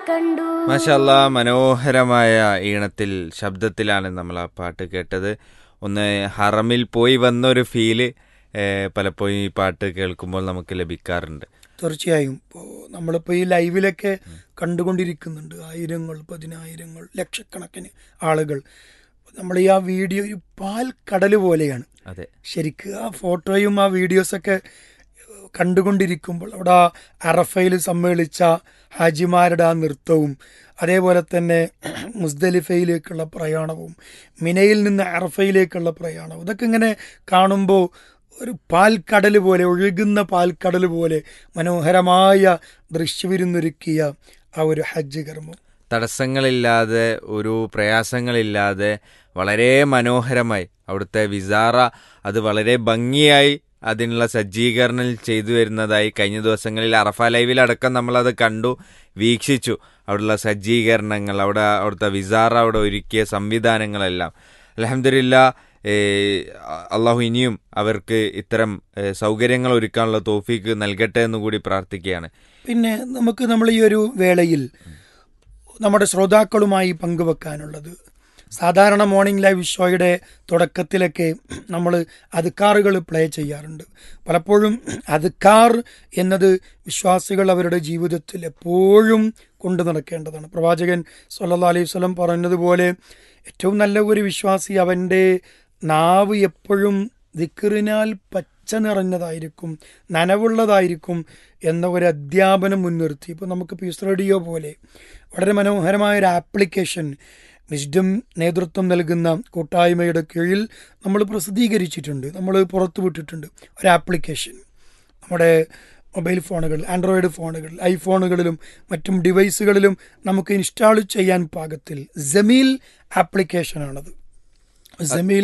കണ്ടു മാഷല്ല മനോഹരമായ ഈണത്തിൽ ശബ്ദത്തിലാണ് നമ്മൾ ആ പാട്ട് കേട്ടത് ഒന്ന് ഹറമിൽ പോയി വന്ന ഒരു ഫീല് ഏഹ്, പലപ്പോഴും ഈ പാട്ട് കേൾക്കുമ്പോൾ നമുക്ക് ലഭിക്കാറുണ്ട് തീർച്ചയായും ഇപ്പോൾ നമ്മളിപ്പോൾ ഈ ലൈവിലൊക്കെ കണ്ടുകൊണ്ടിരിക്കുന്നുണ്ട് ആയിരങ്ങൾ പതിനായിരങ്ങൾ ലക്ഷക്കണക്കിന് ആളുകൾ നമ്മൾ ഈ ആ വീഡിയോ ഒരു പാൽക്കടൽ പോലെയാണ് അതെ ശരിക്ക് ആ ഫോട്ടോയും ആ വീഡിയോസൊക്കെ കണ്ടുകൊണ്ടിരിക്കുമ്പോൾ അവിടെ ആ അറഫയിൽ സമ്മേളിച്ച ഹാജിമാരുടെ ആ നൃത്തവും അതേപോലെ തന്നെ മുസ്ദലിഫയിലേക്കുള്ള പ്രയാണവും മിനയിൽ നിന്ന് അറഫയിലേക്കുള്ള പ്രയാണവും ഇതൊക്കെ ഇങ്ങനെ കാണുമ്പോൾ ഒരു പാൽക്കടൽ പോലെ ഒഴുകുന്ന പാൽക്കടൽ പോലെ മനോഹരമായ ദൃശ്യവിരുന്നൊരുക്കിയ ആ ഒരു ഹജ്ജ് കർമ്മം തടസ്സങ്ങളില്ലാതെ ഒരു പ്രയാസങ്ങളില്ലാതെ വളരെ മനോഹരമായി അവിടുത്തെ വിസാറ അത് വളരെ ഭംഗിയായി അതിനുള്ള സജ്ജീകരണം ചെയ്തു വരുന്നതായി കഴിഞ്ഞ ദിവസങ്ങളിൽ അറഫ ലൈവിലടക്കം നമ്മളത് കണ്ടു വീക്ഷിച്ചു അവിടെയുള്ള സജ്ജീകരണങ്ങൾ അവിടെ അവിടുത്തെ വിസാറ അവിടെ ഒരുക്കിയ സംവിധാനങ്ങളെല്ലാം അലഹമില്ല അള്ളാഹു ഇനിയും അവർക്ക് ഇത്തരം ഏ, സൗകര്യങ്ങൾ ഒരുക്കാനുള്ള തോഫീക്ക് നൽകട്ടെ എന്ന് കൂടി പ്രാർത്ഥിക്കുകയാണ് പിന്നെ നമുക്ക് നമ്മൾ ഈ ഒരു വേളയിൽ നമ്മുടെ ശ്രോതാക്കളുമായി പങ്കുവെക്കാനുള്ളത് സാധാരണ മോർണിംഗ് ലൈവ് ഷോയുടെ തുടക്കത്തിലൊക്കെ നമ്മൾ അതുക്കാറുകൾ പ്ലേ ചെയ്യാറുണ്ട് പലപ്പോഴും അതുക്കാർ എന്നത് വിശ്വാസികൾ അവരുടെ ജീവിതത്തിൽ എപ്പോഴും കൊണ്ടു നടക്കേണ്ടതാണ് പ്രവാചകൻ സല്ലല്ലാഹു അലൈഹി വസല്ലം പറഞ്ഞതുപോലെ ഏറ്റവും നല്ല ഒരു വിശ്വാസി അവൻ്റെ നാവ് എപ്പോഴും ദിക്കറിനാൽ പച്ച നിറഞ്ഞതായിരിക്കും നനവുള്ളതായിരിക്കും എന്ന ഒരു അധ്യാപനം മുൻനിർത്തി ഇപ്പോൾ നമുക്ക് പീസ് റേഡിയോ പോലെ വളരെ മനോഹരമായ ഒരു ആപ്ലിക്കേഷൻ വിസ്ഡം നേതൃത്വം നൽകുന്ന കൂട്ടായ്മയുടെ കീഴിൽ നമ്മൾ പ്രസിദ്ധീകരിച്ചിട്ടുണ്ട് നമ്മൾ പുറത്തുവിട്ടിട്ടുണ്ട് ഒരു ആപ്ലിക്കേഷൻ നമ്മുടെ മൊബൈൽ ഫോണുകൾ ആൻഡ്രോയിഡ് ഫോണുകൾ ഐഫോണുകളിലും മറ്റും ഡിവൈസുകളിലും നമുക്ക് ഇൻസ്റ്റാൾ ചെയ്യാൻ പാകത്തിൽ ജമീൽ ആപ്ലിക്കേഷനാണത് ജമീൽ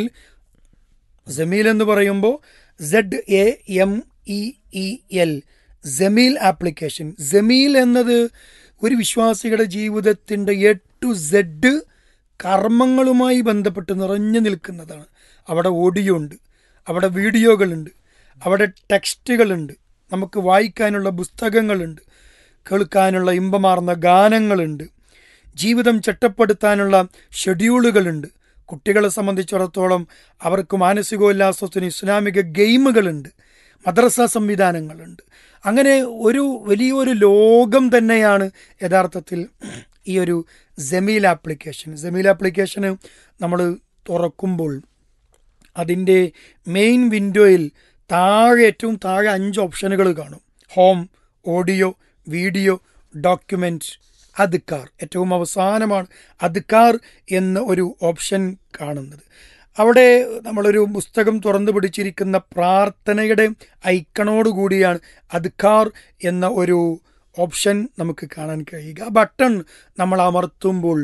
ജമീൽ എന്ന് പറയുമ്പോൾ Z A M E E L Jameel application Jameel എന്നത് ഒരു വിശ്വാസിയുടെ ജീവിതത്തിൻ്റെ എ ടു സെഡ് കർമ്മങ്ങളുമായി ബന്ധപ്പെട്ട് നിറഞ്ഞു നിൽക്കുന്നതാണ് അവിടെ ഓഡിയോ ഉണ്ട് അവിടെ വീഡിയോകളുണ്ട് അവിടെ ടെക്സ്റ്റുകളുണ്ട് നമുക്ക് വായിക്കാനുള്ള പുസ്തകങ്ങളുണ്ട് കേൾക്കാനുള്ള ഇമ്പമാർന്ന ഗാനങ്ങളുണ്ട് ജീവിതം ചിട്ടപ്പെടുത്താനുള്ള ഷെഡ്യൂളുകളുണ്ട് കുട്ടികളെ സംബന്ധിച്ചിടത്തോളം അവർക്ക് മാനസികോല്ലാസത്തിന് ഇസ്ലാമിക ഗെയിമുകളുണ്ട് മദ്രസ സംവിധാനങ്ങളുണ്ട് അങ്ങനെ ഒരു വലിയൊരു ലോകം തന്നെയാണ് യഥാർത്ഥത്തിൽ ഈ ഒരു ജമീൽ ആപ്ലിക്കേഷൻ ജമീൽ ആപ്ലിക്കേഷന് നമ്മൾ തുറക്കുമ്പോൾ അതിൻ്റെ മെയിൻ വിൻഡോയിൽ താഴെ ഏറ്റവും താഴെ അഞ്ച് ഓപ്ഷനുകൾ കാണും ഹോം ഓഡിയോ വീഡിയോ ഡോക്യുമെൻറ്റ് അദ്ക്കാർ ഏറ്റവും അവസാനമാണ് അദ്ക്കാർ എന്ന ഒരു ഓപ്ഷൻ കാണുന്നത് അവിടെ നമ്മളൊരു പുസ്തകം തുറന്നു പിടിച്ചിരിക്കുന്ന പ്രാർത്ഥനയുടെ ഐക്കണോട് കൂടിയാണ് അദ്ക്കാർ എന്ന ഒരു ഓപ്ഷൻ നമുക്ക് കാണാൻ കഴിയുക ആ ബട്ടൺ നമ്മൾ അമർത്തുമ്പോൾ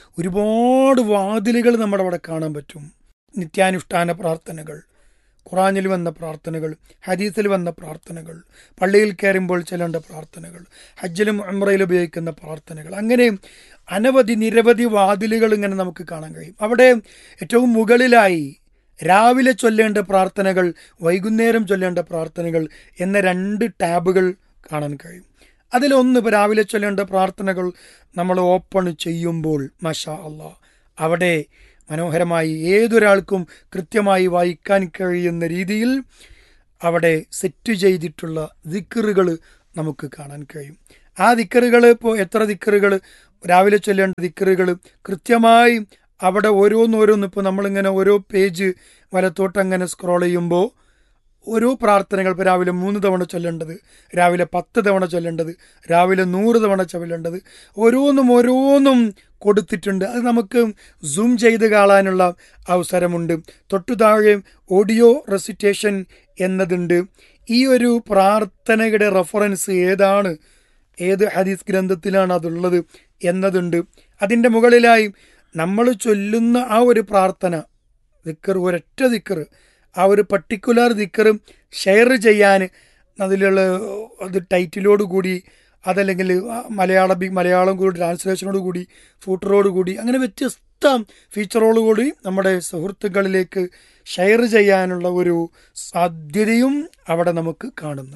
ഒരുപാട് വാതിലുകൾ നമ്മുടെ അവിടെ കാണാൻ പറ്റും നിത്യാനുഷ്ഠാന പ്രാർത്ഥനകൾ ഖുറാനിൽ വന്ന പ്രാർത്ഥനകൾ ഹദീസിൽ വന്ന പ്രാർത്ഥനകൾ പള്ളിയിൽ കയറുമ്പോൾ ചെല്ലേണ്ട പ്രാർത്ഥനകൾ ഹജ്ജിലും ഉംറയിലും ഉപയോഗിക്കുന്ന പ്രാർത്ഥനകൾ അങ്ങനെ അനവധി നിരവധി വാതിലുകൾ ഇങ്ങനെ നമുക്ക് കാണാൻ കഴിയും അവിടെ ഏറ്റവും മുകളിലായി രാവിലെ ചൊല്ലേണ്ട പ്രാർത്ഥനകൾ വൈകുന്നേരം ചൊല്ലേണ്ട പ്രാർത്ഥനകൾ എന്ന രണ്ട് ടാബുകൾ കാണാൻ കഴിയും അതിലൊന്ന് ഇപ്പോൾ രാവിലെ ചൊല്ലേണ്ട പ്രാർത്ഥനകൾ നമ്മൾ ഓപ്പൺ ചെയ്യുമ്പോൾ മഷാ അള്ളാ അവിടെ മനോഹരമായി ഏതൊരാൾക്കും കൃത്യമായി വായിക്കാൻ കഴിയുന്ന രീതിയിൽ അവിടെ സെറ്റ് ചെയ്തിട്ടുള്ള ദിക്കറുകൾ നമുക്ക് കാണാൻ കഴിയും ആ ദിക്കറുകൾ ഇപ്പോൾ എത്ര ദിക്കറുകൾ രാവിലെ ചൊല്ലേണ്ട ദിക്കറുകൾ കൃത്യമായി അവിടെ ഓരോന്നോരോന്ന് ഇപ്പോൾ നമ്മളിങ്ങനെ ഓരോ പേജ് വലത്തോട്ട് അങ്ങനെ സ്ക്രോൾ ചെയ്യുമ്പോൾ ഓരോ പ്രാർത്ഥനകൾ ഇപ്പോൾ രാവിലെ മൂന്ന് തവണ ചൊല്ലേണ്ടത് രാവിലെ പത്ത് തവണ ചൊല്ലേണ്ടത് രാവിലെ നൂറ് തവണ ചൊല്ലേണ്ടത് ഓരോന്നും ഓരോന്നും കൊടുത്തിട്ടുണ്ട് അത് നമുക്ക് സൂം ചെയ്ത് കാണാനുള്ള അവസരമുണ്ട് തൊട്ടു താഴെ ഓഡിയോ റെസിറ്റേഷൻ എന്നതുണ്ട് ഈ ഒരു പ്രാർത്ഥനയുടെ റെഫറൻസ് ഏതാണ് ഏത് ഹദീസ് ഗ്രന്ഥത്തിലാണ് അതുള്ളത് എന്നതുണ്ട് അതിൻ്റെ മുകളിലായി നമ്മൾ ചൊല്ലുന്ന ആ ഒരു പ്രാർത്ഥന ദിക്കർ ഒരൊറ്റ ദിക്കർ ആ ഒരു പർട്ടിക്കുലർ ദിക്കർ ഷെയർ ചെയ്യാൻ അതിലുള്ള അത് ടൈറ്റിലോട് കൂടി അതല്ലെങ്കിൽ മലയാള മലയാളം കൂടി ട്രാൻസ്ലേഷനോട് കൂടി ഫൂട്ടറോട് കൂടി അങ്ങനെ വ്യത്യസ്ത ഫീച്ചറോട് കൂടി നമ്മുടെ സുഹൃത്തുക്കളിലേക്ക് ഷെയർ ചെയ്യാനുള്ള ഒരു സാധ്യതയും അവിടെ നമുക്ക് കാണുന്നുണ്ട്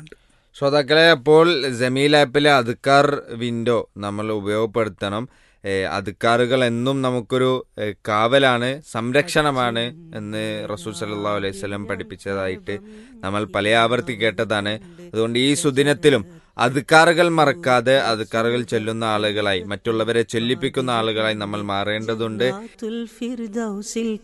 ശ്രോതാക്കളെ അപ്പോൾ ജമീൽ ആപ്പിലെ അധികാർ വിൻഡോ നമ്മൾ ഉപയോഗപ്പെടുത്തണം ഏ, അധികാറുകൾ എന്നും നമുക്കൊരു ഏ, കാവലാണ് സംരക്ഷണമാണ് എന്ന് റസൂൽ സല്ലല്ലാഹു അലൈഹി വസല്ലം പഠിപ്പിച്ചതായിട്ട് നമ്മൾ പല ആവർത്തി കേട്ടതാണ് അതുകൊണ്ട് ഈ സുദിനത്തിലും അധികാറുകൾ മറക്കാതെ അധികാറുകൾ ചൊല്ലുന്ന ആളുകളായി മറ്റുള്ളവരെ ചൊല്ലിപ്പിക്കുന്ന ആളുകളായി നമ്മൾ മാറേണ്ടതുണ്ട് الفردوس